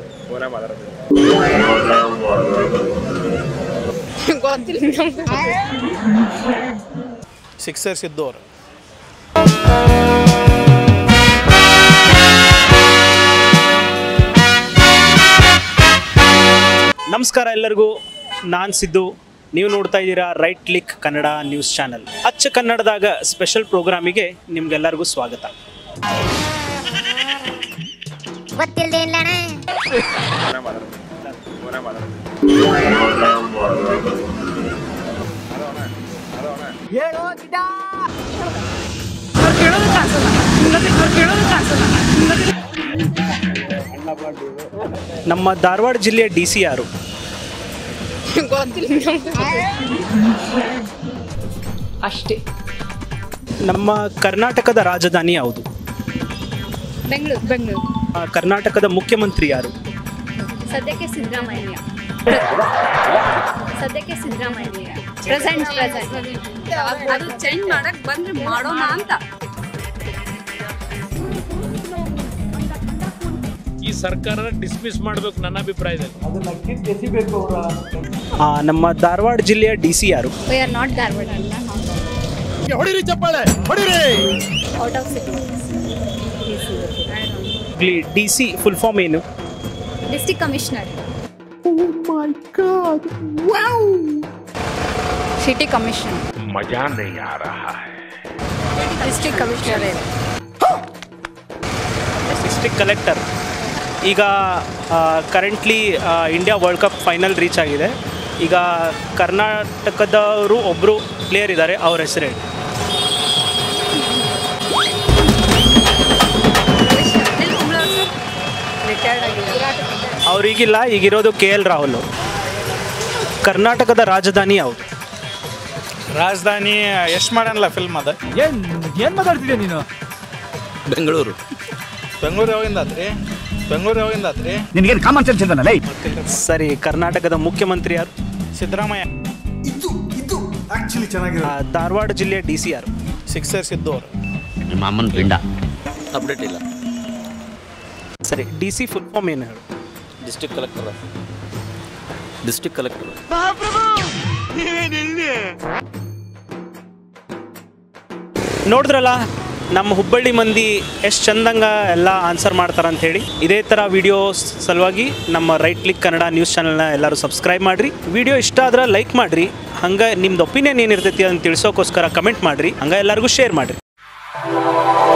ಫೋನೇ ಮಾತಾಡೋದು ಗೊತ್ತಿಲ್ಲ ಸಿಕ್ಸರ್ ಸಿದ್ದು ಅವರು ನಮಸ್ಕಾರ ಎಲ್ಲರಿಗೂ ನಾನು ಸಿದ್ದು ನೀವು ನೋಡ್ತಾ ಇದ್ದೀರಾ right click Kannada news channel ಅಚ್ಚ ಕನ್ನಡದಾಗ ಸ್ಪೆಷಲ್ ಪ್ರೋಗ್ರಾಮಿಗೆ ನಿಮ್ಗೆಲ್ಲರಿಗೂ ಸ್ವಾಗತ ಗೊತ್ತಿಲ್ದೆ ಇಲ್ಲಣ್ಣ ಫೋನೇ ಮಾತಾಡೋದು ಫೋನೇ ಮಾತಾಡೋದು ನಮ್ಮ ಧಾರವಾಡ ಜಿಲ್ಲೆಯ ಡಿ ಸಿ ಯಾರು ಗೊತ್ತಿಲ್ಲ ಅಷ್ಟೇ ನಮ್ಮ ಕರ್ನಾಟಕದ ರಾಜಧಾನಿ ಯಾವುದು ಬೆಂಗಳೂರು ಬೆಂಗಳೂರು ಆ, ಕರ್ನಾಟಕದ ಮುಖ್ಯಮಂತ್ರಿ ಯಾರು ಸದ್ಯಕ್ಕೆ ಸಿದ್ದರಾಮಯ್ಯ ಸದ್ಯಕ್ಕೆ ಸಿದ್ದರಾಮಯ್ಯ ಪ್ರೆಸೆಂಟ್ ಪ್ರೆಸೆಂಟ್ ಅದು ಚೇಂಜ್ ಮಾಡಕ್ ಬಂದ್ರೆ ಮಾಡೋಣ ಅಂತ ಈ ಸರ್ಕಾರ ಡಿಸ್ಮಿಸ್ ಮಾಡಬೇಕು ನನ್ನ ಅಭಿಪ್ರಾಯದಲ್ಲಿ ಆ, ನಮ್ಮ ಧಾರವಾಡ ಜಿಲ್ಲೆಯ ಡಿ ಸಿ ಯಾರು ವಿ ಆರ್ ನಾಟ್ ಧಾರವಾಡ ಅಲ್ಲ ಹೊಡಿರಿ ಚಪ್ಪಾಳೆ ಹೊಡಿರಿ out of city D C full form ಏನು ಡಿಸ್ಟಿಕ್ ಕಮಿಷನರ್ ಸಿಟಿ ಕಮಿಷನ್ ಮಜಾ नहीं आ रहा है ಡಿಸ್ಟ್ರಿಕ್ಟ್ ಕಮಿಷನರ್ ಡಿಸ್ಟ್ರಿಕ್ಟ್ ಕಲೆಕ್ಟರ್ ಈಗ currently India world cup final reach ಆಗಿದೆ ಈಗ ಕರ್ನಾಟಕದವರು ಒಬ್ಬರು ಪ್ಲೇಯರ್ ಇದ್ದಾರೆ ಅವ್ರ ಹೆಸರು ಹೇಳಿ ರಿಟೈರ್ಡ್ ಆಗಿದೆ ಅವ್ರಿಗಿಲ್ಲ ಈಗಿರೋದು ಕೆ ಎಲ್ ರಾಹುಲ್ ಕರ್ನಾಟಕದ ರಾಜಧಾನಿ ಯಾವುದು ರಾಜಧಾನಿ ಎಷ್ಟು ಮಾಡಲ್ಲ ಫಿಲ್ಮ್ ಅದ ಏನ್ ಏನ್ ಮಾತಾಡ್ತಿದ್ಯಾ ನೀನು ಬೆಂಗಳೂರು ಬೆಂಗಳೂರು ಯಾವಾಗಿಂದ ಆತ್ರಿ ಬೆಂಗಳೂರು ಯಾವಾಗಿಂದ ಆತ್ರಿ ನಿನಗೇನು ಕಾಮನ್ ಸೆನ್ಸ್ ಇದ್ದಾನಲ್ಲ ಸರಿ ಕರ್ನಾಟಕದ ಮುಖ್ಯಮಂತ್ರಿ ಯಾರು ಸಿದ್ದರಾಮಯ್ಯ ಆ, ಧಾರವಾಡ ಜಿಲ್ಲೆಯ ಡಿ ಸಿ ಯಾರು ಸಿಕ್ಸರ್ ಸಿದ್ದು ಅವರು ನಿಮ್ಮ ಅಮ್ಮನ ಪಿಂಡ ಅಪ್ಡೇಟ್ ಇಲ್ಲ ಸರಿ ಡಿ ಸಿ ಫುಲ್ ಫಾರ್ಮ್ ಏನು ಹೇಳು ಡಿಸ್ಟ್ರಿಕ್ಟ್ ಕಲೆಕ್ಟರ್ ಡಿಸ್ಟ್ರಿಕ್ಟ್ ಕಲೆಕ್ಟರ್ ನೋಡಿದ್ರಲ್ಲ ನಮ್ಮ ಹುಬ್ಬಳ್ಳಿ ಮಂದಿ ಎಷ್ಟು ಚಂದಂಗ ಎಲ್ಲ ಆನ್ಸರ್ ಮಾಡ್ತಾರೆ ಅಂತ ಹೇಳಿ ಇದೇ ಥರ ವಿಡಿಯೋಸ್ ಸಲುವಾಗಿ ನಮ್ಮ ರೈಟ್ ಕ್ಲಿಕ್ ಕನ್ನಡ ನ್ಯೂಸ್ ಚಾನಲ್ನ ಎಲ್ಲರೂ ಸಬ್ಸ್ಕ್ರೈಬ್ ಮಾಡಿರಿ ವಿಡಿಯೋ ಇಷ್ಟ ಆದ್ರೆ ಲೈಕ್ ಮಾಡಿರಿ ಹಂಗೆ ನಿಮ್ದು ಒಪಿನಿಯನ್ ಏನಿರ್ತೈತಿ ಅದನ್ನು ತಿಳಿಸೋಕ್ಕೋಸ್ಕರ ಕಮೆಂಟ್ ಮಾಡಿರಿ ಹಂಗೆ ಎಲ್ಲರಿಗೂ ಶೇರ್ ಮಾಡಿರಿ